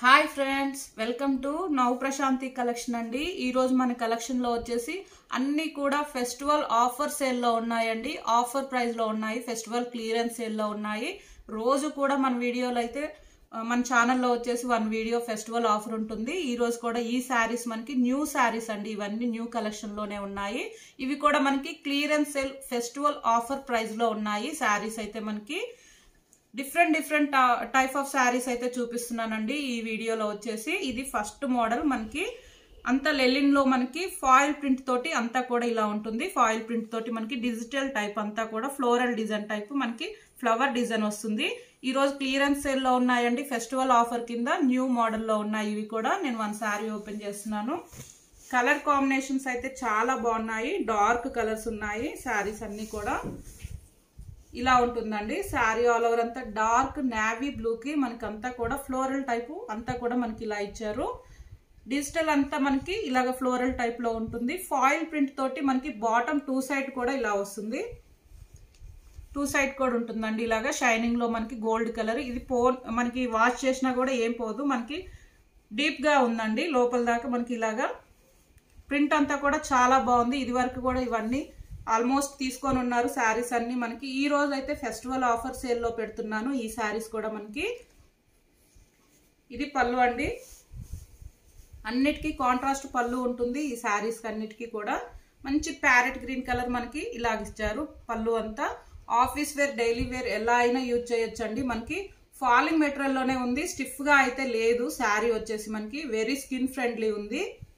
Hi friends welcome to now Prashanti collection అండి ఈ రోజు మన కలెక్షన్ లో వచ్చేసి అన్ని కూడా ఫెస్టివల్ ఆఫర్ సేల్ లో ఉన్నాయండి ఆఫర్ ప్రైస్ లో ఉన్నాయి ఫెస్టివల్ క్లియరెన్స్ సేల్ లో ఉన్నాయి రోజు కూడా మన వీడియోలో అయితే ఆ, మన ఛానల్లో వచ్చేసి వన్ వీడియో ఫెస్టివల్ ఆఫర్ ఉంటుంది ఈ రోజు కూడా ఈ శారీస్ మనకి న్యూ శారీస్ అండి ఇవన్నీ న్యూ కలెక్షన్ లోనే ఉన్నాయి ఇవి కూడా మనకి clearance sale festival offer price లో ఉన్నాయి శారీస్ అయితే మనకి different different type of saris అయితే చూపిస్తున్నానండి ఈ వీడియోలో వచ్చేసి ఇది ఫస్ట్ మోడల్ మనకి అంతా లెలిన్ లో మనకి ఫాయిల్ ప్రింట్ తోటి అంతా కూడా ఇలా ఉంటుంది ఫాయిల్ ప్రింట్ తోటి మనకి డిజిటల్ టైప్ అంతా కూడా ఫ్లోరల్ డిజైన్ టైప్ మనకి ఫ్లవర్ డిజైన్ వస్తుంది ఈ రోజు క్లియరెన్స్ సేల్ లో ఉన్నాయండి ఫెస్టివల్ ఆఫర్ కింద న్యూ మోడల్ లో ఉన్నాయి ఇవి కూడా నేను వన్ శారీ ఓపెన్ చేస్తున్నాను కలర్ కాంబినేషన్స్ అయితే చాలా బాగున్నాయి డార్క్ కలర్స్ ఉన్నాయి శారీస్ అన్ని కూడా ఇలా ఉంటుందండి శారీ ఆల్ ఓవర్ అంతా డార్క్ నావీ బ్లూకి మనకి అంతా కూడా ఫ్లోరల్ టైపు అంతా కూడా మనకి ఇలా ఇచ్చారు డిజిటల్ అంతా మనకి ఇలాగ ఫ్లోరల్ టైప్ లో ఉంటుంది ఫాయిల్ ప్రింట్ తోటి మనకి బాటమ్ టూ సైడ్ కూడా ఇలా వస్తుంది టూ సైడ్ కూడా ఉంటుందండి ఇలాగా షైనింగ్ లో మనకి గోల్డ్ కలర్ ఇది పో మనకి వాష్ చేసినా కూడా ఏం పోదు మనకి డీప్ గా ఉందండి లోపల దాకా మనకి ఇలాగా ప్రింట్ అంతా కూడా చాలా బాగుంది ఇది వరకు కూడా ఇవన్నీ ఆల్మోస్ట్ తీసుకొని ఉన్నారు శారీస్ అన్ని మనకి ఈ రోజు అయితే ఫెస్టివల్ ఆఫర్ సేల్ లో పెడుతున్నాను ఈ శారీస్ కూడా మనకి ఇది పళ్ళు అండి అన్నిటికీ కాంట్రాస్ట్ పళ్ళు ఉంటుంది ఈ శారీస్ అన్నిటికీ కూడా మంచి ప్యారెట్ గ్రీన్ కలర్ మనకి ఇలాగ ఇచ్చారు పళ్ళు అంతా ఆఫీస్ వేర్ డైలీ వేర్ ఎలా అయినా యూజ్ చేయొచ్చండి మనకి ఫాలింగ్ మెటీరియల్ లోనే ఉంది స్టిఫ్ గా అయితే లేదు శారీ వచ్చేసి మనకి వెరీ స్కిన్ ఫ్రెండ్లీ ఉంది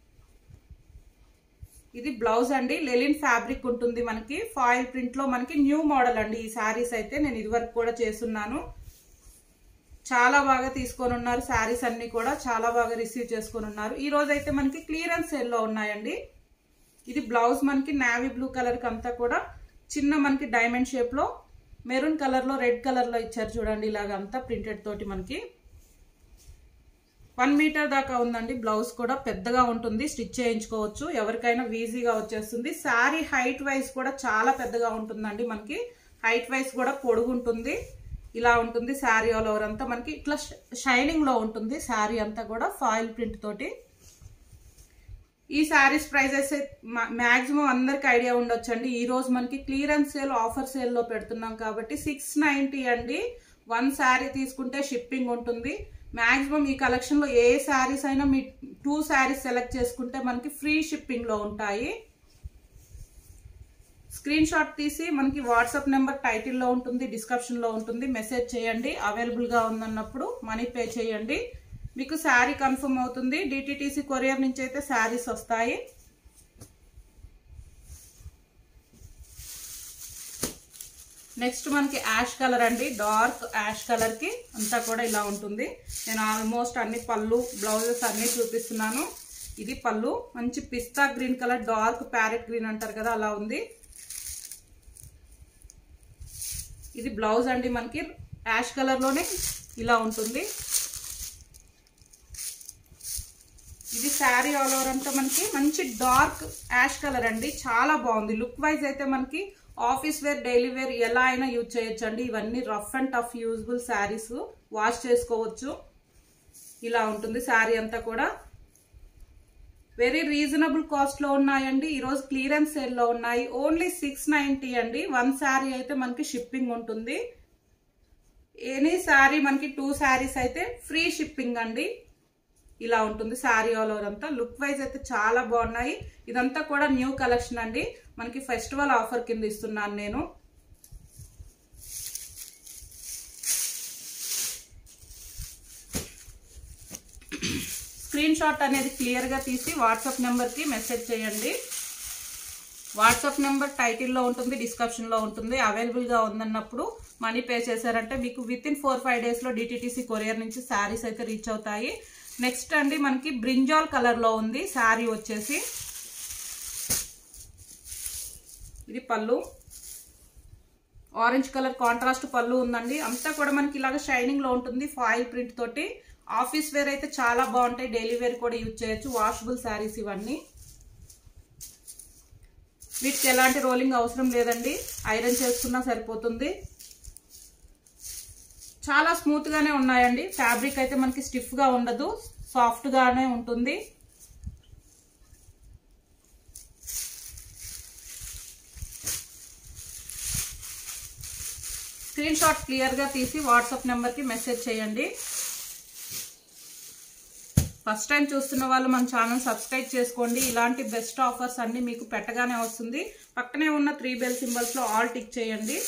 ఇది బ్లౌజ్ అండి లెలిన్ ఫ్యాబ్రిక్ ఉంటుంది మనకి ఫాయిల్ ప్రింట్ లో మనకి న్యూ మోడల్ అండి ఈ శారీస్ అయితే నేను ఇదివరకు కూడా చేస్తున్నాను చాలా బాగా తీసుకొని ఉన్నారు శారీస్ అన్ని కూడా చాలా బాగా రిసీవ్ చేసుకొని ఉన్నారు ఈ రోజు అయితే మనకి క్లియరెన్స్ సేల్ లో ఉన్నాయండి ఇది బ్లౌజ్ మనకి నావీ బ్లూ కలర్ కి అంతా కూడా చిన్న మనకి డైమండ్ షేప్ లో మెరూన్ కలర్ లో రెడ్ కలర్ లో ఇచ్చారు చూడండి ఇలాగ అంతా ప్రింటెడ్ తోటి మనకి వన్ మీటర్ దాకా ఉందండి బ్లౌజ్ కూడా పెద్దగా ఉంటుంది స్టిచ్ చేయించుకోవచ్చు ఎవరికైనా ఈజీగా వచ్చేస్తుంది శారీ హైట్ వైజ్ కూడా చాలా పెద్దగా ఉంటుందండి మనకి హైట్ వైజ్ కూడా పొడుగు ఉంటుంది ఇలా ఉంటుంది శారీ ఆల్ ఓవర్ అంతా మనకి ఇట్లా షైనింగ్ లో ఉంటుంది శారీ అంతా కూడా ఫాయిల్ ప్రింట్ తోటి ఈ శారీస్ ప్రైజెస్ మాక్సిమం అందరికి ఐడియా ఉండొచ్చండి ఈ రోజు మనకి క్లియరెన్స్ సేల్ ఆఫర్ సేల్ లో పెడుతున్నాం కాబట్టి సిక్స్ నైన్టీ అండి వన్ శారీ తీసుకుంటే షిప్పింగ్ ఉంటుంది మాక్సిమం ఈ కలెక్షన్ లో ఏ శారీస్ అయినా మీ టూ శారీస్ సెలెక్ట్ చేసుకుంటే మనకి ఫ్రీ షిప్పింగ్ లో ఉంటాయి స్క్రీన్ షాట్ తీసి మనకి వాట్సాప్ నెంబర్ టైటిల్లో ఉంటుంది డిస్క్రిప్షన్ లో ఉంటుంది మెసేజ్ చేయండి అవైలబుల్ గా ఉందన్నప్పుడు మనీ పే చేయండి మీకు శారీ కన్ఫర్మ్ అవుతుంది డిటిటిసి కొరియర్ నుంచి అయితే శారీస్ వస్తాయి నెక్స్ట్ మనకి యాష్ కలర్ అండి డార్క్ యాష్ కలర్ కి అంతా కూడా ఇలా ఉంటుంది నేను ఆల్మోస్ట్ అన్ని పళ్ళు బ్లౌజెస్ అన్ని చూపిస్తున్నాను ఇది పళ్ళు మంచి pista green colour dark parrot green అంటారు కదా అలా ఉంది ఇది బ్లౌజ్ అండి మనకి యాష్ కలర్ లోనే ఇలా ఉంటుంది ఇది శారీ ఆల్ ఓవర్ అంతా మనకి మంచి డార్క్ యాష్ కలర్ అండి చాలా బాగుంది లుక్ వైజ్ అయితే మనకి ఆఫీస్ వేర్ డైలీ వేర్ ఎలా అయినా యూజ్ చేయొచ్చు అండి ఇవన్నీ rough and tough usable saris wash చేసుకోవచ్చు ఇలా ఉంటుంది శారీ అంతా కూడా వెరీ రీజనబుల్ కాస్ట్ లో ఉన్నాయండి ఈరోజు క్లియరెన్స్ సేల్ లో ఉన్నాయి ఓన్లీ సిక్స్ నైన్టీ అండి వన్ శారీ అయితే మనకి షిప్పింగ్ ఉంటుంది ఎనీ శారీ మనకి టూ శారీస్ అయితే ఫ్రీ షిప్పింగ్ అండి ఇలా ఉంటుంది శారీ ఆల్ ఓవర్ అంతా లుక్ వైజ్ అయితే చాలా బాగున్నాయి ఇదంతా కూడా న్యూ కలెక్షన్ అండి మనకి ఫెస్టివల్ ఆఫర్ కింద ఇస్తున్నాను నేను స్క్రీన్ షాట్ అనేది క్లియర్ గా తీసి వాట్సాప్ నెంబర్ కి మెసేజ్ చేయండి వాట్సాప్ నెంబర్ టైటిల్లో ఉంటుంది డిస్క్రిప్షన్ లో ఉంటుంది అవైలబుల్ గా ఉందన్నప్పుడు మనీ పే చేశారంటే మీకు within four five days లో డిటిటిసి కొరియర్ నుంచి శారీస్ అయితే రీచ్ అవుతాయి నెక్స్ట్ అండి మనకి బ్రింజాల్ కలర్ లో ఉంది శారీ వచ్చేసి ఇది పళ్ళు ఆరెంజ్ కలర్ కాంట్రాస్ట్ పళ్ళు ఉందండి అంతా కూడా మనకి ఇలాగ షైనింగ్ లో ఉంటుంది ఫాయిల్ ప్రింట్ తోటి ఆఫీస్ వేర్ అయితే చాలా బాగుంటాయి డైలీ వేర్ కూడా యూజ్ చేయొచ్చు వాషబుల్ శారీస్ ఇవన్నీ వీటికి ఎలాంటి రోలింగ్ అవసరం లేదండి ఐరన్ చేసుకున్నా సరిపోతుంది చాలా స్మూత్ గానే ఉన్నాయండి ఫ్యాబ్రిక్ అయితే మనకి స్టిఫ్ గా ఉండదు సాఫ్ట్ గానే ఉంటుంది స్క్రీన్ షాట్ క్లియర్ గా తీసి వాట్సాప్ నెంబర్ కి మెసేజ్ చేయండి ఫస్ట్ టైం చూస్తున్న వాళ్ళు మన ఛానల్ సబ్స్క్రైబ్ చేసుకోండి ఇలాంటి బెస్ట్ ఆఫర్స్ అన్ని మీకు పెట్టగానే వస్తుంది పక్కనే ఉన్న త్రీ బెల్ సింబల్స్ లో ఆల్ టిక్ చేయండి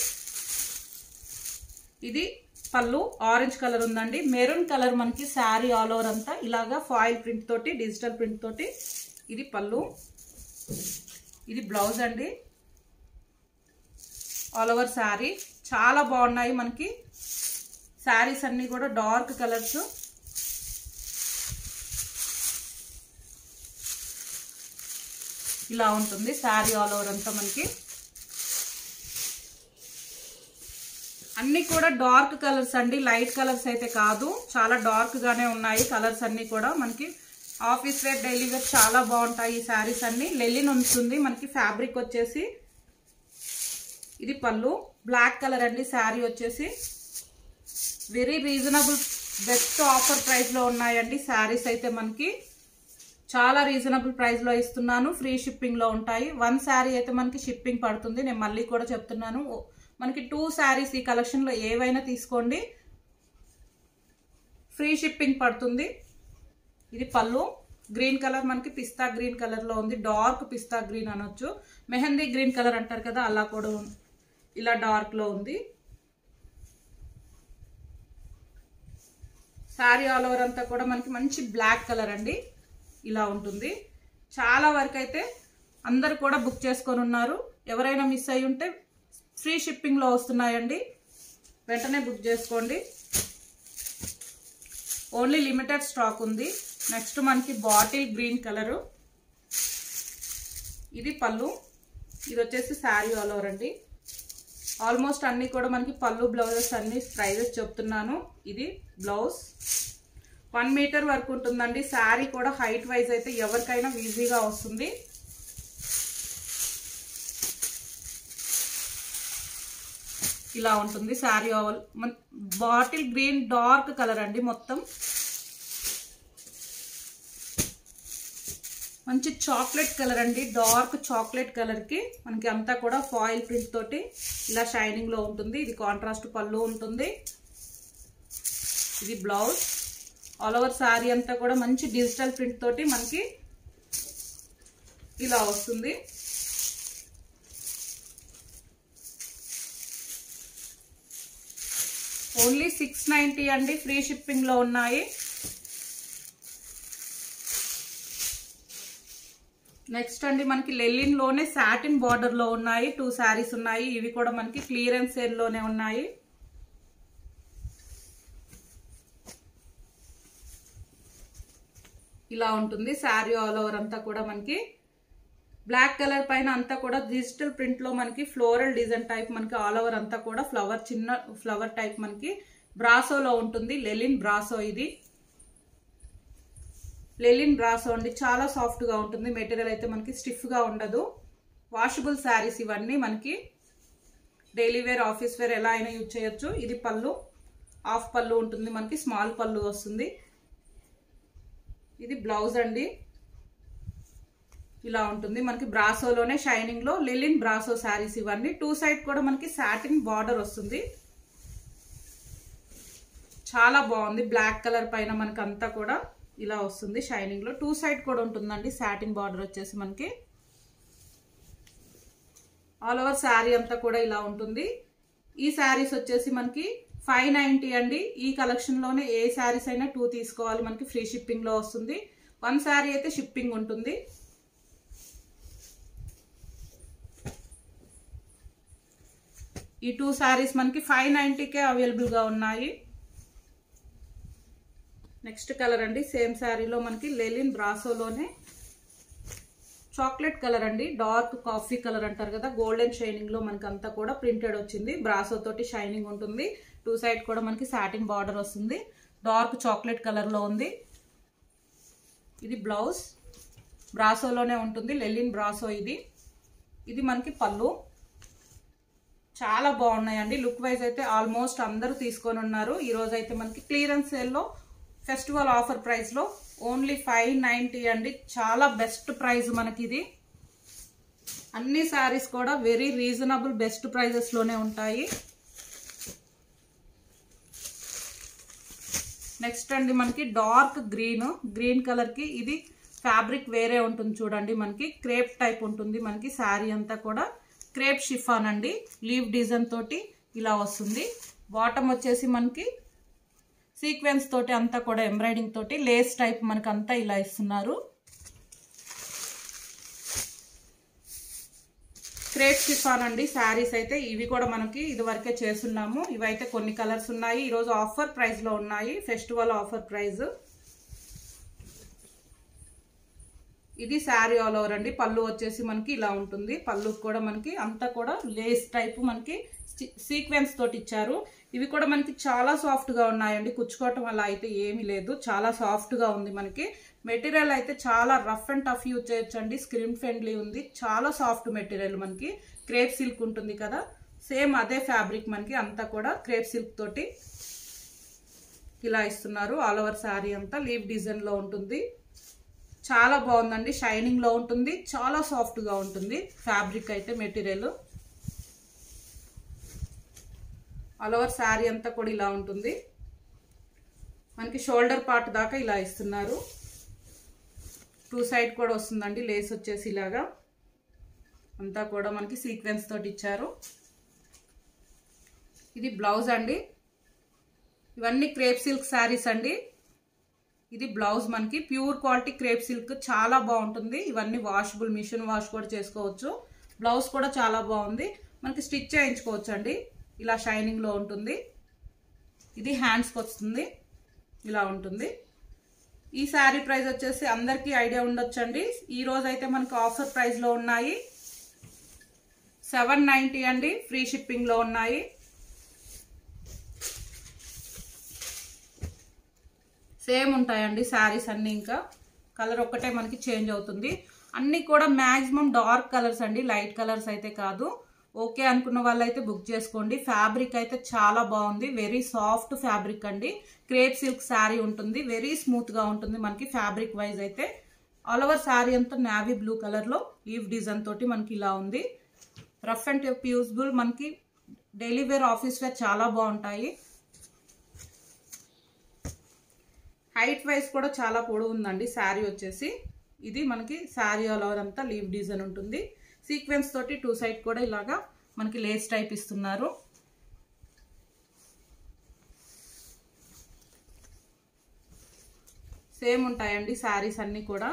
ఇది పళ్ళు ఆరెంజ్ కలర్ ఉందండి మెరూన్ కలర్ మనకి శారీ ఆల్ ఓవర్ అంతా ఇలాగా ఫాయిల్ ప్రింట్ తోటి డిజిటల్ ప్రింట్ తోటి ఇది పళ్ళు ఇది బ్లౌజ్ అండి ఆల్ ఓవర్ శారీ చాలా బాగున్నాయి మనకి శారీస్ అన్ని కూడా డార్క్ కలర్స్ ఇలా ఉంటుంది శారీ ఆల్ ఓవర్ అంతా మనకి అన్ని కూడా డార్క్ కలర్స్ అండి లైట్ కలర్స్ అయితే కాదు చాలా డార్క్ గానే ఉన్నాయి కలర్స్ అన్ని కూడా మనకి ఆఫీస్ వేర్ డైలీ వేర్ చాలా బాగుంటాయి ఈ శారీస్ అన్ని లెలిన్ ఉంటుంది మనకి ఫ్యాబ్రిక్ వచ్చేసి ఇది పళ్ళు బ్లాక్ కలర్ అండి శారీ వచ్చేసి very reasonable best offer price లో ఉన్నాయండి శారీస్ అయితే మనకి చాలా రీజనబుల్ ప్రైస్ లో ఇస్తున్నాను ఫ్రీ షిప్పింగ్ లో ఉంటాయి వన్ శారీ అయితే మనకి షిప్పింగ్ పడుతుంది నేను మళ్ళీ కూడా చెప్తున్నాను మనకి టూ శారీస్ ఈ కలెక్షన్ లో ఏవైనా తీసుకోండి ఫ్రీ షిప్పింగ్ పడుతుంది ఇది పళ్ళు గ్రీన్ కలర్ మనకి పిస్తా గ్రీన్ కలర్ లో ఉంది డార్క్ పిస్తా గ్రీన్ అనొచ్చు మెహందీ గ్రీన్ కలర్ అంటారు కదా అలా కూడా ఉంది. ఇలా డార్క్ లో ఉంది శారీ ఆల్ ఓవర్ అంతా కూడా మనకి మంచి బ్లాక్ కలర్ అండి ఇలా ఉంటుంది చాలా వరకు అయితే అందరు కూడా బుక్ చేసుకొని ఉన్నారు ఎవరైనా మిస్ అయి ఉంటే ఫ్రీ షిప్పింగ్లో వస్తున్నాయండి వెంటనే బుక్ చేసుకోండి ఓన్లీ లిమిటెడ్ స్టాక్ ఉంది నెక్స్ట్ మనకి బాటిల్ గ్రీన్ కలరు ఇది పళ్ళు ఇది వచ్చేసి శారీ ఆల్ ఓవర్ అండి ఆల్మోస్ట్ అన్ని కూడా మనకి పళ్ళు బ్లౌజెస్ అన్ని ప్రైజెస్ చెప్తున్నాను ఇది బ్లౌజ్ వన్ మీటర్ వరకు ఉంటుందండి శారీ కూడా హైట్ వైజ్ అయితే ఎవరికైనా ఈజీగా వస్తుంది ఇలా ఉంటుంది sari all bottle green dark colour అండి మొత్తం మంచి చాక్లెట్ కలర్ అండి డార్క్ చాక్లెట్ కలర్ కి మనకి అంతా కూడా ఫాయిల్ ప్రింట్ తోటి ఇలా షైనింగ్ లో ఉంటుంది ఇది కాంట్రాస్ట్ పళ్ళు ఉంటుంది ఇది బ్లౌజ్ ఆల్ ఓవర్ శారీ అంతా కూడా మంచి డిజిటల్ ప్రింట్ తోటి మనకి ఇలా వస్తుంది ఓన్లీ సిక్స్ నైంటీ అండి ఫ్రీ షిప్పింగ్ లో ఉన్నాయి నెక్స్ట్ అండి మనకి లెలిన్ లోనే సాటిన్ బార్డర్ లో ఉన్నాయి టూ శారీస్ ఉన్నాయి ఇవి కూడా మనకి క్లియరెన్స్ సేల్ లోనే ఉన్నాయి ఇలా ఉంటుంది శారీ ఆల్ ఓవర్ అంతా కూడా మనకి బ్లాక్ కలర్ పైన అంతా కూడా డిజిటల్ ప్రింట్ లో మనకి ఫ్లోరల్ డిజైన్ టైప్ మనకి ఆల్ ఓవర్ అంతా కూడా ఫ్లవర్ చిన్న ఫ్లవర్ టైప్ మనకి బ్రాసోలో ఉంటుంది లెలిన్ బ్రాసో ఇది లెలిన్ బ్రాసో అండి చాలా సాఫ్ట్ గా ఉంటుంది మెటీరియల్ అయితే మనకి స్టిఫ్ గా ఉండదు వాషబుల్ శారీస్ ఇవన్నీ మనకి డైలీ వేర్ ఆఫీస్ వేర్ ఎలా అయినా యూజ్ చేయొచ్చు ఇది పళ్ళు హాఫ్ పళ్ళు ఉంటుంది మనకి స్మాల్ పళ్ళు వస్తుంది ఇది బ్లౌజ్ అండి ఇలా ఉంటుంది మనకి బ్రాసోలోనే షైనింగ్ లో లెలిన్ బ్రాసో శారీస్ ఇవన్నీ టూ సైడ్ కూడా మనకి సాటిన్ బార్డర్ వస్తుంది చాలా బాగుంది బ్లాక్ కలర్ పైన మనకి అంతా కూడా ఇలా వస్తుంది షైనింగ్ లో టూ సైడ్ కూడా ఉంటుందండి సాటిన్ బార్డర్ వచ్చేసి మనకి ఆల్ ఓవర్ శారీ అంతా కూడా ఇలా ఉంటుంది ఈ శారీస్ వచ్చేసి మనకి ఫైవ్ నైంటీ అండి ఈ కలెక్షన్ లోనే ఏ శారీస్ అయినా టూ తీసుకోవాలి మనకి ఫ్రీ షిప్పింగ్ లో వస్తుంది వన్ శారీ అయితే షిప్పింగ్ ఉంటుంది ఈ టూ శారీస్ మనకి ఫైవ్ నైంటీకే అవైలబుల్గా ఉన్నాయి నెక్స్ట్ కలర్ అండి సేమ్ శారీలో మనకి లెలిన్ బ్రాసోలోనే చాక్లెట్ కలర్ అండి డార్క్ కాఫీ కలర్ అంటారు కదా గోల్డెన్ షైనింగ్ లో మనకి అంతా కూడా ప్రింటెడ్ వచ్చింది బ్రాసో తోటి షైనింగ్ ఉంటుంది టూ సైడ్ కూడా మనకి సాటిన్ బార్డర్ వస్తుంది డార్క్ చాక్లెట్ కలర్ లో ఉంది ఇది బ్లౌజ్ బ్రాసోలోనే ఉంటుంది లెలిన్ బ్రాసో ఇది ఇది మనకి పళ్ళు చాలా బాగున్నాయండి లుక్ వైజ్ అయితే ఆల్మోస్ట్ అందరూ తీసుకొని ఉన్నారు ఈ రోజు అయితే మనకి క్లియరెన్స్ సేల్లో ఫెస్టివల్ ఆఫర్ ప్రైస్ లో ఓన్లీ ఫైవ్ నైన్టీ అండి చాలా బెస్ట్ ప్రైస్ మనకి ఇది అన్ని శారీస్ కూడా వెరీ రీజనబుల్ బెస్ట్ ప్రైజెస్ లోనే ఉంటాయి నెక్స్ట్ అండి మనకి డార్క్ గ్రీన్ గ్రీన్ కలర్ కి ఇది ఫ్యాబ్రిక్ వేరే ఉంటుంది చూడండి మనకి క్రేప్ టైప్ ఉంటుంది మనకి శారీ అంతా కూడా క్రేప్ షిఫాన్ అండి లీవ్ డిజైన్ తోటి ఇలా వస్తుంది బాటమ్ వచ్చేసి మనకి సీక్వెన్స్ తోటి అంతా కూడా ఎంబ్రాయిడింగ్ తోటి లేస్ టైప్ మనకి అంతా ఇలా ఇస్తున్నారు క్రేప్ షిఫాన్ అండి శారీస్ అయితే ఇవి కూడా మనకి ఇది వరకే చేస్తున్నాము ఇవైతే కొన్ని కలర్స్ ఉన్నాయి ఈరోజు ఆఫర్ ప్రైస్ లో ఉన్నాయి ఫెస్టివల్ ఆఫర్ ప్రైస్ ఇది శారీ ఆల్ ఓవర్ అండి పళ్ళు వచ్చేసి మనకి ఇలా ఉంటుంది పళ్ళు కూడా మనకి అంతా కూడా లేస్ టైప్ మనకి సీక్వెన్స్ తోటి ఇచ్చారు ఇవి కూడా మనకి చాలా సాఫ్ట్ గా ఉన్నాయండి కుచ్చుకోవటం వల్ల అయితే ఏమీ లేదు చాలా సాఫ్ట్ గా ఉంది మనకి మెటీరియల్ అయితే చాలా రఫ్ అండ్ టఫ్ యూజ్ చేయొచ్చండి స్క్రీన్ ఫ్రెండ్లీ ఉంది చాలా సాఫ్ట్ మెటీరియల్ మనకి క్రేప్ సిల్క్ ఉంటుంది కదా సేమ్ అదే ఫ్యాబ్రిక్ మనకి అంతా కూడా క్రేప్ సిల్క్ తోటి ఇలా ఇస్తున్నారు ఆల్ ఓవర్ శారీ అంతా లీవ్ డిజైన్ లో ఉంటుంది చాలా బాగుందండి షైనింగ్ లో ఉంటుంది చాలా సాఫ్ట్ గా ఉంటుంది ఫ్యాబ్రిక్ అయితే మెటీరియల్ ఆల్ ఓవర్ శారీ అంతా కూడా ఇలా ఉంటుంది మనకి షోల్డర్ పార్ట్ దాకా ఇలా ఇస్తున్నారు టూ సైడ్ కూడా వస్తుందండి లేస్ వచ్చేసి ఇలాగా అంతా కూడా మనకి సీక్వెన్స్ తోటి ఇచ్చారు ఇది బ్లౌజ్ అండి ఇవన్నీ క్రేప్ సిల్క్ శారీస్ అండి ఇది బ్లౌజ్ మనకి ప్యూర్ క్వాలిటీ క్రేప్ సిల్క్ చాలా బాగుంటుంది ఇవన్నీ వాషబుల్ మిషన్ వాష్ కూడా చేసుకోవచ్చు బ్లౌజ్ కూడా చాలా బాగుంది మనకి స్టిచ్ చేయించుకోవచ్చు అండి ఇలా షైనింగ్లో ఉంటుంది ఇది హ్యాండ్స్కి వస్తుంది ఇలా ఉంటుంది ఈ శారీ ప్రైస్ వచ్చేసి అందరికీ ఐడియా ఉండొచ్చండి ఈ రోజు అయితే మనకి ఆఫర్ ప్రైస్లో ఉన్నాయి సెవెన్ నైంటీ అండి ఫ్రీ షిప్పింగ్లో ఉన్నాయి సేమ్ ఉంటాయండి శారీస్ అన్నీ ఇంకా కలర్ ఒక్కటే మనకి చేంజ్ అవుతుంది అన్నీ కూడా మ్యాక్సిమం డార్క్ కలర్స్ అండి లైట్ కలర్స్ అయితే కాదు ఓకే అనుకున్న వాళ్ళైతే బుక్ చేసుకోండి ఫ్యాబ్రిక్ అయితే చాలా బాగుంది వెరీ సాఫ్ట్ ఫ్యాబ్రిక్ అండి క్రేప్ సిల్క్ శారీ ఉంటుంది వెరీ స్మూత్గా ఉంటుంది మనకి ఫ్యాబ్రిక్ వైజ్ అయితే ఆల్ ఓవర్ శారీ అంతా నావీ బ్లూ కలర్లో లీవ్ డిజైన్ తోటి మనకి ఇలా ఉంది రఫ్ అండ్ టెప్ యూజ్బుల్ మనకి డైలీ వేర్ ఆఫీస్ వేర్ చాలా బాగుంటాయి హైట్ వైజ్ కూడా చాలా పొడవు ఉందండి శారీ వచ్చేసి ఇది మనకి శారీ ఆల్ ఓవర్ అంతా లీవ్ డిజైన్ ఉంటుంది సీక్వెన్స్ తోటి టూ సైడ్ కూడా ఇలాగా మనకి లేస్ టైప్ ఇస్తున్నారు సేమ్ ఉంటాయండి శారీస్ అన్నీ కూడా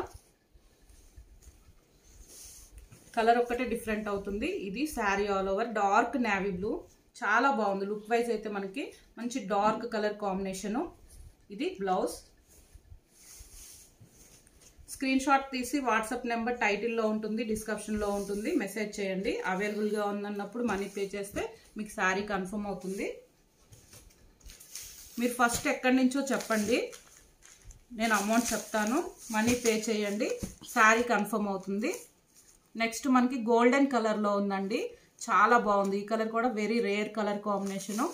కలర్ ఒక్కటే డిఫరెంట్ అవుతుంది ఇది sari all over dark navy blue చాలా బాగుంది లుక్ వైజ్ అయితే మనకి మంచి డార్క్ కలర్ కాంబినేషను ఇది బ్లౌజ్ స్క్రీన్ షాట్ తీసి వాట్సాప్ నెంబర్ టైటిల్లో ఉంటుంది డిస్క్రిప్షన్లో ఉంటుంది మెసేజ్ చేయండి అవైలబుల్గా ఉందన్నప్పుడు మనీ పే చేస్తే మీకు శారీ కన్ఫర్మ్ అవుతుంది మీరు ఫస్ట్ ఎక్కడి నుంచో చెప్పండి నేను అమౌంట్ చెప్తాను మనీ పే చేయండి శారీ కన్ఫర్మ్ అవుతుంది నెక్స్ట్ మనకి గోల్డెన్ కలర్లో ఉందండి చాలా బాగుంది ఈ కలర్ కూడా very rare colour combination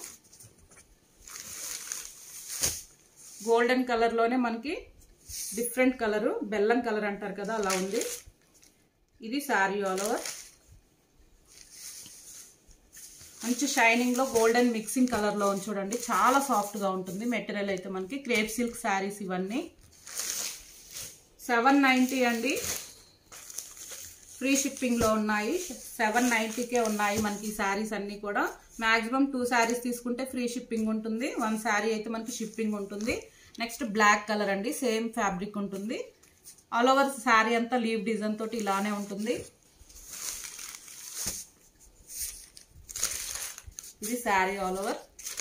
golden కలర్లోనే మనకి డిఫరెంట్ కలరు బెల్లం కలర్ అంటారు కదా అలా ఉంది ఇది శారీ ఆల్ ఓవర్ మంచి షైనింగ్లో గోల్డెన్ మిక్సింగ్ కలర్లో ఉంది చూడండి చాలా సాఫ్ట్గా ఉంటుంది మెటీరియల్ అయితే మనకి క్రేప్ సిల్క్ శారీస్ ఇవన్నీ సెవెన్ నైంటీ అండి ఫ్రీ షిప్పింగ్లో ఉన్నాయి సెవెన్ నైంటీకే ఉన్నాయి మనకి ఈ శారీస్ అన్నీ కూడా మ్యాక్సిమం టూ శారీస్ తీసుకుంటే ఫ్రీ షిప్పింగ్ ఉంటుంది వన్ శారీ అయితే మనకి షిప్పింగ్ ఉంటుంది నెక్స్ట్ బ్లాక్ కలర్ అండి సేమ్ ఫ్యాబ్రిక్ ఉంటుంది ఆల్ ఓవర్ శారీ అంతా లీవ్ డిజైన్ తోటి ఇలానే ఉంటుంది ఇది శారీ ఆల్ ఓవర్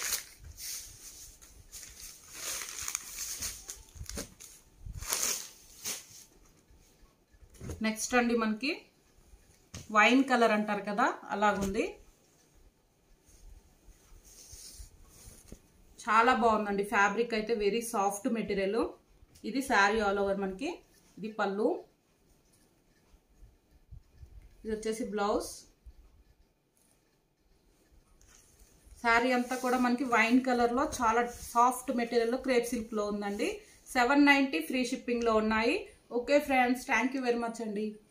నెక్స్ట్ అండి మనకి వైన్ కలర్ అంటారు కదా అలాగుంది చాలా బాగుందండి ఫ్యాబ్రిక్ అయితే వెరీ సాఫ్ట్ మెటీరియల్ ఇది శారీ ఆల్ ఓవర్ మనకి ఇది పళ్ళు ఇది వచ్చేసి బ్లౌజ్ శారీ అంతా కూడా మనకి వైన్ కలర్లో చాలా సాఫ్ట్ మెటీరియల్లో క్రేప్ సిల్క్లో ఉందండి సెవెన్ నైంటీ ఫ్రీ షిప్పింగ్లో ఉన్నాయి okay friends thank you very much అండి